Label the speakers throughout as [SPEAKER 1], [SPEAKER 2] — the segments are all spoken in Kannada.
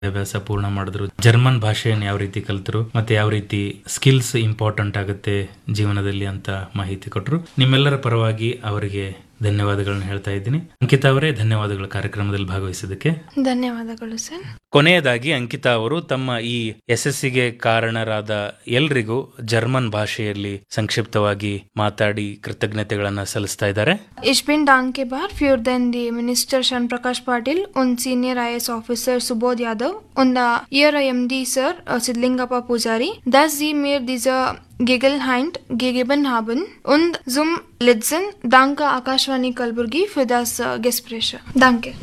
[SPEAKER 1] ವಿದ್ಯಾಭ್ಯಾಸ ಪೂರ್ಣ ಮಾಡಿದ್ರು ಜರ್ಮನ್ ಭಾಷೆಯನ್ನು ಯಾವ ರೀತಿ ಕಲ್ತರು ಮತ್ತೆ ಯಾವ ರೀತಿ ಸ್ಕಿಲ್ಸ್ ಇಂಪಾರ್ಟೆಂಟ್ ಆಗುತ್ತೆ ಜೀವನದಲ್ಲಿ ಅಂತ ಮಾಹಿತಿ ಕೊಟ್ಟರು ನಿಮ್ಮೆಲ್ಲರ ಪರವಾಗಿ ಅವರಿಗೆ ಧನ್ಯವಾದಗಳನ್ನ ಹೇಳ್ತಾ ಇದ್ದೀನಿ ಅಂಕಿತಾ ಅವರೇ ಧನ್ಯವಾದಗಳು ಕಾರ್ಯಕ್ರಮದಲ್ಲಿ ಭಾಗವಹಿಸಿದ್ದಕ್ಕೆ
[SPEAKER 2] ಧನ್ಯವಾದಗಳು ಸರ್
[SPEAKER 1] ಕೊನೆಯದಾಗಿ ಅಂಕಿತಾ ಅವರು ತಮ್ಮ ಈ ಯಶಸ್ಸಿಗೆ ಕಾರಣರಾದ ಎಲ್ರಿಗೂ ಜರ್ಮನ್ ಭಾಷೆಯಲ್ಲಿ ಸಂಕ್ಷಿಪ್ತವಾಗಿ ಮಾತಾಡಿ ಕೃತಜ್ಞತೆಗಳನ್ನ ಸಲ್ಲಿಸ್ತಾ ಇದ್ದಾರೆ
[SPEAKER 2] Ich bin dankbar für den die Minister Shan Prakash Patil und Senior IS Officer Subodh Yadav und der Ihre MD Sir äh, Sidlingappa Pujari, dass sie mir diese Gegelheint gegeben haben und zum Letzten danke Akashwani Kalburgi für das äh, Gespräch. Danke.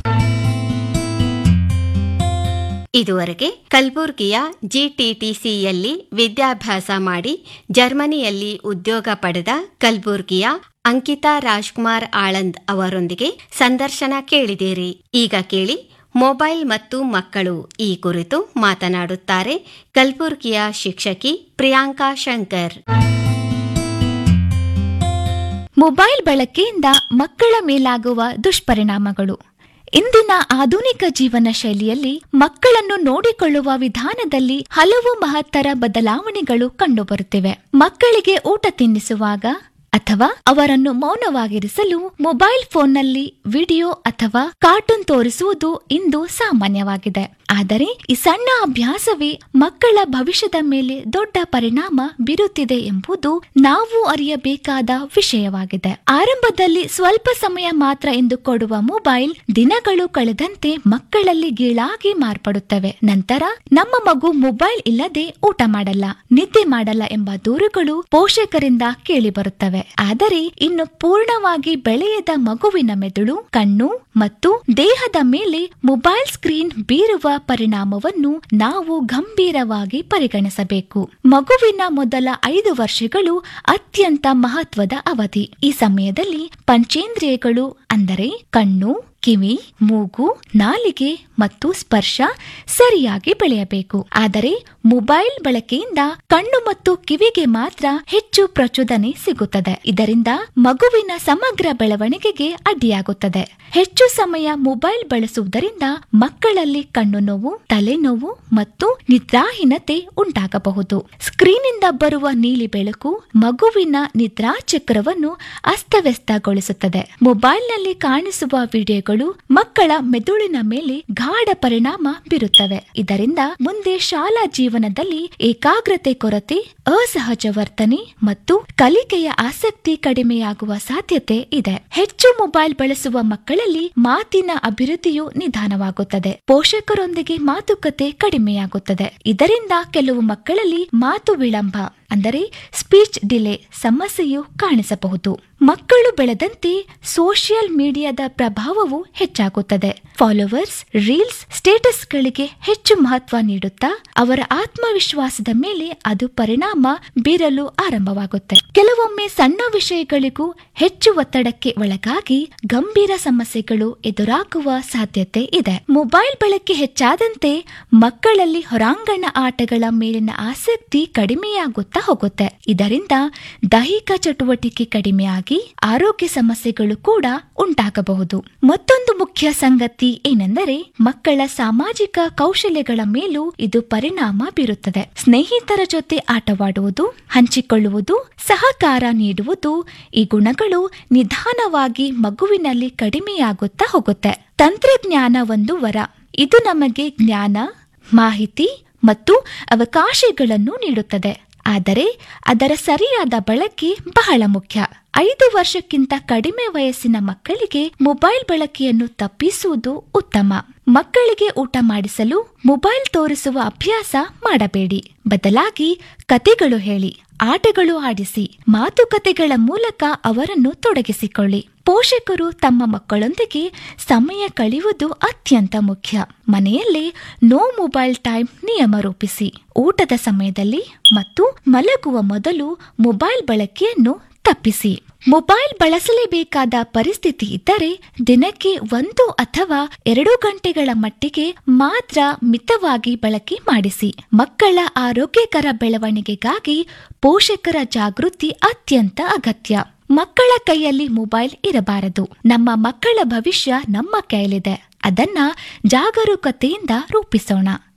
[SPEAKER 3] ಇದುವರೆಗೆ ಕಲಬುರ್ಗಿಯ ಜಿಟಿಟಿಸಿಯಲ್ಲಿ ವಿದ್ಯಾಭ್ಯಾಸ ಮಾಡಿ ಜರ್ಮನಿಯಲ್ಲಿ ಉದ್ಯೋಗ ಪಡೆದ ಕಲಬುರ್ಗಿಯ ಅಂಕಿತಾ ರಾಜ್ಕುಮಾರ್ ಆಳಂದ್ ಅವರೊಂದಿಗೆ ಸಂದರ್ಶನ ಕೇಳಿದಿರಿ ಈಗ ಕೇಳಿ ಮೊಬೈಲ್ ಮತ್ತು ಮಕ್ಕಳು ಈ ಕುರಿತು ಮಾತನಾಡುತ್ತಾರೆ ಕಲಬುರ್ಗಿಯ ಶಿಕ್ಷಕಿ ಪ್ರಿಯಾಂಕಾ ಶಂಕರ್
[SPEAKER 4] ಮೊಬೈಲ್ ಬಳಕೆಯಿಂದ ಮಕ್ಕಳ ಮೇಲಾಗುವ ದುಷ್ಪರಿಣಾಮಗಳು ಇಂದಿನ ಆಧುನಿಕ ಜೀವನ ಶೈಲಿಯಲ್ಲಿ ಮಕ್ಕಳನ್ನು ನೋಡಿಕೊಳ್ಳುವ ವಿಧಾನದಲ್ಲಿ ಹಲವು ಮಹತ್ತರ ಬದಲಾವಣೆಗಳು ಕಂಡುಬರುತ್ತಿವೆ ಮಕ್ಕಳಿಗೆ ಊಟ ತಿನ್ನಿಸುವಾಗ ಅಥವಾ ಅವರನ್ನು ಮೌನವಾಗಿರಿಸಲು ಮೊಬೈಲ್ ಫೋನ್ನಲ್ಲಿ ವಿಡಿಯೋ ಅಥವಾ ಕಾರ್ಟೂನ್ ತೋರಿಸುವುದು ಇಂದು ಸಾಮಾನ್ಯವಾಗಿದೆ ಆದರೆ ಈ ಸಣ್ಣ ಅಭ್ಯಾಸವೇ ಮಕ್ಕಳ ಭವಿಷ್ಯದ ಮೇಲೆ ದೊಡ್ಡ ಪರಿಣಾಮ ಬೀರುತ್ತಿದೆ ಎಂಬುದು ನಾವು ಅರಿಯಬೇಕಾದ ವಿಷಯವಾಗಿದೆ ಆರಂಭದಲ್ಲಿ ಸ್ವಲ್ಪ ಸಮಯ ಮಾತ್ರ ಎಂದು ಕೊಡುವ ಮೊಬೈಲ್ ದಿನಗಳು ಕಳೆದಂತೆ ಮಕ್ಕಳಲ್ಲಿ ಗೀಳಾಗಿ ಮಾರ್ಪಡುತ್ತವೆ ನಂತರ ನಮ್ಮ ಮಗು ಮೊಬೈಲ್ ಇಲ್ಲದೆ ಊಟ ಮಾಡಲ್ಲ ನಿದ್ದೆ ಮಾಡಲ್ಲ ಎಂಬ ದೂರುಗಳು ಪೋಷಕರಿಂದ ಕೇಳಿಬರುತ್ತವೆ ಆದರೆ ಇನ್ನು ಪೂರ್ಣವಾಗಿ ಬೆಳೆಯದ ಮಗುವಿನ ಮೆದುಳು ಕಣ್ಣು ಮತ್ತು ದೇಹದ ಮೇಲೆ ಮೊಬೈಲ್ ಸ್ಕ್ರೀನ್ ಬೀರುವ ಪರಿಣಾಮವನ್ನು ನಾವು ಗಂಭೀರವಾಗಿ ಪರಿಗಣಿಸಬೇಕು ಮಗುವಿನ ಮೊದಲ ಐದು ವರ್ಷಗಳು ಅತ್ಯಂತ ಮಹತ್ವದ ಅವಧಿ ಈ ಸಮಯದಲ್ಲಿ ಪಂಚೇಂದ್ರಿಯಗಳು ಅಂದರೆ ಕಣ್ಣು ಕಿವಿ ಮೂಗು ನಾಲಿಗೆ ಮತ್ತು ಸ್ಪರ್ಶ ಸರಿಯಾಗಿ ಬೆಳೆಯಬೇಕು ಆದರೆ ಮೊಬೈಲ್ ಬಳಕೆಯಿಂದ ಕಣ್ಣು ಮತ್ತು ಕಿವಿಗೆ ಮಾತ್ರ ಹೆಚ್ಚು ಪ್ರಚೋದನೆ ಸಿಗುತ್ತದೆ ಇದರಿಂದ ಮಗುವಿನ ಸಮಗ್ರ ಬೆಳವಣಿಗೆಗೆ ಅಡ್ಡಿಯಾಗುತ್ತದೆ ಹೆಚ್ಚು ಸಮಯ ಮೊಬೈಲ್ ಬಳಸುವುದರಿಂದ ಮಕ್ಕಳಲ್ಲಿ ಕಣ್ಣು ನೋವು ತಲೆನೋವು ಮತ್ತು ನಿದ್ರಾಹೀನತೆ ಉಂಟಾಗಬಹುದು ಸ್ಕ್ರೀನ್ನಿಂದ ಬರುವ ನೀಲಿ ಬೆಳಕು ಮಗುವಿನ ನಿದ್ರಾ ಚಕ್ರವನ್ನು ಅಸ್ತವ್ಯಸ್ತಗೊಳಿಸುತ್ತದೆ ಮೊಬೈಲ್ನಲ್ಲಿ ಕಾಣಿಸುವ ವಿಡಿಯೋಗಳು ಮಕ್ಕಳ ಮೆದುಳಿನ ಮೇಲೆ ಗಾಢ ಪರಿಣಾಮ ಬೀರುತ್ತವೆ ಇದರಿಂದ ಮುಂದೆ ಶಾಲಾ ಜೀವನದಲ್ಲಿ ಏಕಾಗ್ರತೆ ಕೊರತೆ ಅಸಹಜ ವರ್ತನೆ ಮತ್ತು ಕಲಿಕೆಯ ಆಸಕ್ತಿ ಕಡಿಮೆಯಾಗುವ ಸಾಧ್ಯತೆ ಇದೆ ಹೆಚ್ಚು ಮೊಬೈಲ್ ಬಳಸುವ ಮಕ್ಕಳಲ್ಲಿ ಮಾತಿನ ಅಭಿವೃದ್ಧಿಯು ನಿಧಾನವಾಗುತ್ತದೆ ಪೋಷಕರೊಂದಿಗೆ ಮಾತುಕತೆ ಕಡಿಮೆಯಾಗುತ್ತದೆ ಇದರಿಂದ ಕೆಲವು ಮಕ್ಕಳಲ್ಲಿ ಮಾತು ವಿಳಂಬ ಅಂದರೆ ಸ್ಪೀಚ್ ಡಿಲೇ ಸಮಸ್ಯೆಯು ಕಾಣಿಸಬಹುದು ಮಕ್ಕಳು ಬೆಳೆದಂತೆ ಸೋಷಿಯಲ್ ಮೀಡಿಯಾದ ಪ್ರಭಾವವು ಹೆಚ್ಚಾಗುತ್ತದೆ ಫಾಲೋವರ್ಸ್ ರೀಲ್ಸ್ ಸ್ಟೇಟಸ್ಗಳಿಗೆ ಹೆಚ್ಚು ಮಹತ್ವ ನೀಡುತ್ತಾ ಅವರ ಆತ್ಮವಿಶ್ವಾಸದ ಮೇಲೆ ಅದು ಪರಿಣಾಮ ಬೀರಲು ಆರಂಭವಾಗುತ್ತೆ ಕೆಲವೊಮ್ಮೆ ಸಣ್ಣ ವಿಷಯಗಳಿಗೂ ಹೆಚ್ಚು ಒತ್ತಡಕ್ಕೆ ಒಳಗಾಗಿ ಗಂಭೀರ ಸಮಸ್ಯೆಗಳು ಎದುರಾಗುವ ಸಾಧ್ಯತೆ ಇದೆ ಮೊಬೈಲ್ ಬಳಕೆ ಹೆಚ್ಚಾದಂತೆ ಮಕ್ಕಳಲ್ಲಿ ಹೊರಾಂಗಣ ಆಟಗಳ ಮೇಲಿನ ಆಸಕ್ತಿ ಕಡಿಮೆಯಾಗುತ್ತಾ ಹೋಗುತ್ತೆ ಇದರಿಂದ ದೈಹಿಕ ಚಟುವಟಿಕೆ ಕಡಿಮೆಯಾಗಿ ಆರೋಗ್ಯ ಸಮಸ್ಯೆಗಳು ಕೂಡ ಉಂಟಾಗಬಹುದು ಮತ್ತೊಂದು ಮುಖ್ಯ ಸಂಗತಿ ಏನೆಂದರೆ ಮಕ್ಕಳ ಸಾಮಾಜಿಕ ಕೌಶಲ್ಯಗಳ ಮೇಲೂ ಇದು ಪರಿಣಾಮ ಬೀರುತ್ತದೆ ಸ್ನೇಹಿತರ ಜೊತೆ ಆಟವಾಡುವುದು ಹಂಚಿಕೊಳ್ಳುವುದು ಸಹಕಾರ ನೀಡುವುದು ಈ ಗುಣಗಳು ನಿಧಾನವಾಗಿ ಮಗುವಿನಲ್ಲಿ ಕಡಿಮೆಯಾಗುತ್ತಾ ಹೋಗುತ್ತೆ ತಂತ್ರಜ್ಞಾನ ಒಂದು ವರ ಇದು ನಮಗೆ ಜ್ಞಾನ ಮಾಹಿತಿ ಮತ್ತು ಅವಕಾಶಗಳನ್ನು ನೀಡುತ್ತದೆ ಆದರೆ ಅದರ ಸರಿಯಾದ ಬಳಕೆ ಬಹಳ ಮುಖ್ಯ ಐದು ವರ್ಷಕ್ಕಿಂತ ಕಡಿಮೆ ವಯಸ್ಸಿನ ಮಕ್ಕಳಿಗೆ ಮೊಬೈಲ್ ಬಳಕೆಯನ್ನು ತಪ್ಪಿಸುವುದು ಉತ್ತಮ ಮಕ್ಕಳಿಗೆ ಊಟ ಮಾಡಿಸಲು ಮೊಬೈಲ್ ತೋರಿಸುವ ಅಭ್ಯಾಸ ಮಾಡಬೇಡಿ ಬದಲಾಗಿ ಕತೆಗಳು ಹೇಳಿ ಆಟಗಳು ಆಡಿಸಿ ಮಾತುಕತೆಗಳ ಮೂಲಕ ಅವರನ್ನು ತೊಡಗಿಸಿಕೊಳ್ಳಿ ಪೋಷಕರು ತಮ್ಮ ಮಕ್ಕಳೊಂದಿಗೆ ಸಮಯ ಕಳೆಯುವುದು ಅತ್ಯಂತ ಮುಖ್ಯ ಮನೆಯಲ್ಲಿ ನೋ ಮೊಬೈಲ್ ಟೈಮ್ ನಿಯಮ ರೂಪಿಸಿ ಊಟದ ಸಮಯದಲ್ಲಿ ಮತ್ತು ಮಲಗುವ ಮೊದಲು ಮೊಬೈಲ್ ಬಳಕೆಯನ್ನು ತಪ್ಪಿಸಿ ಮೊಬೈಲ್ ಬಳಸಲೇಬೇಕಾದ ಪರಿಸ್ಥಿತಿ ಇದ್ದರೆ ದಿನಕ್ಕೆ ಒಂದು ಅಥವಾ ಎರಡು ಗಂಟೆಗಳ ಮಟ್ಟಿಗೆ ಮಾತ್ರ ಮಿತವಾಗಿ ಬಳಕೆ ಮಾಡಿಸಿ ಮಕ್ಕಳ ಆರೋಗ್ಯಕರ ಬೆಳವಣಿಗೆಗಾಗಿ ಪೋಷಕರ ಜಾಗೃತಿ ಅತ್ಯಂತ ಅಗತ್ಯ ಮಕ್ಕಳ ಕೈಯಲ್ಲಿ ಮೊಬೈಲ್ ಇರಬಾರದು ನಮ್ಮ ಮಕ್ಕಳ ಭವಿಷ್ಯ ನಮ್ಮ ಕೈಯಲ್ಲಿದೆ ಅದನ್ನ ಜಾಗರೂಕತೆಯಿಂದ ರೂಪಿಸೋಣ